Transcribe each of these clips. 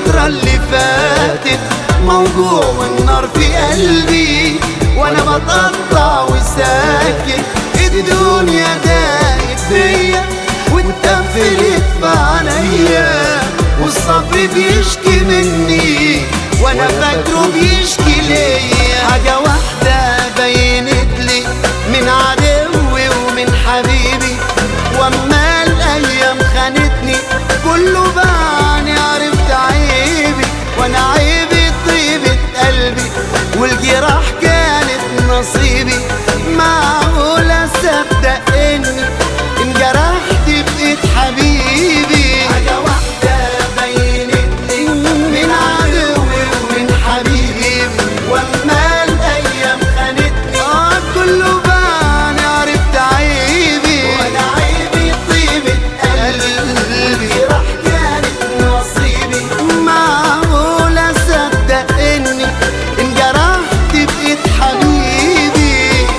الفترة اللي فاتت موجوع والنار في قلبي وانا بتقطع وساكت الدنيا دايت بيا واتقفلت في عينيا والصبر بيشكي مني وانا فاكره بيشكي ليا حاجة واحدة بينت لي من عدوي ومن حبيبي واما الايام خانتني كله بعني عرفت عيبي وانا عيبي طيبة قلبي والجراح كانت نصيبي معقولة صدق اني انجرحت بإيد حبيبي حاجة واحدة بينت لي من عدوي ومن حبيبي واما الايام خانتني اه كله بعني عرفت عيبي وانا عيبي طيبة قلبي راح كانت نصيبي معقولة صدق اني انجرحت بإيد حبيبي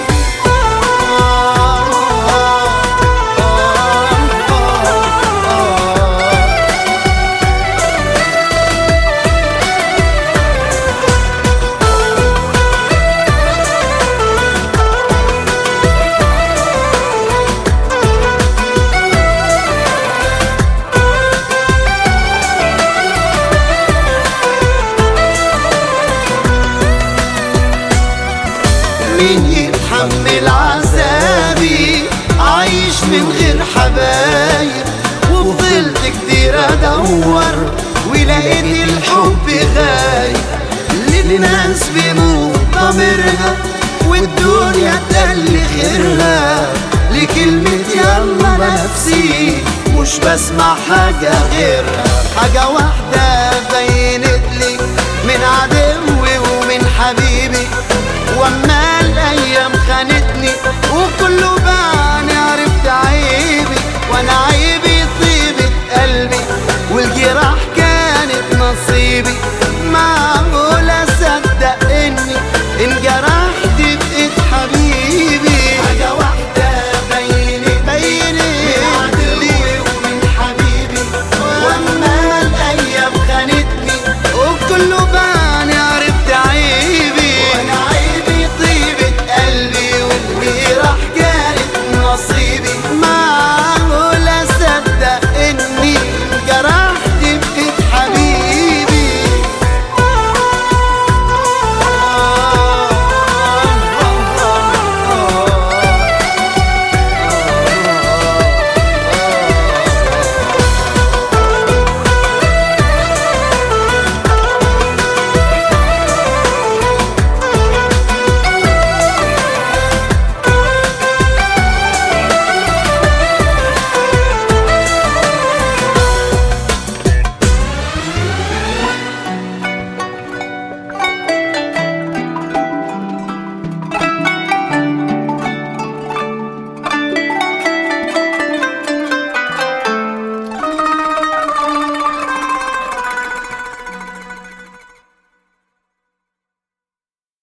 مين يتحمل عذابي عايش من غير حبايب وفضلت كتير ادور ولقيت الحب غايب للناس بيموت ضميرها والدنيا تقل خيرها لكلمة يلا نفسي مش بسمع حاجة غيرها حاجة واحدة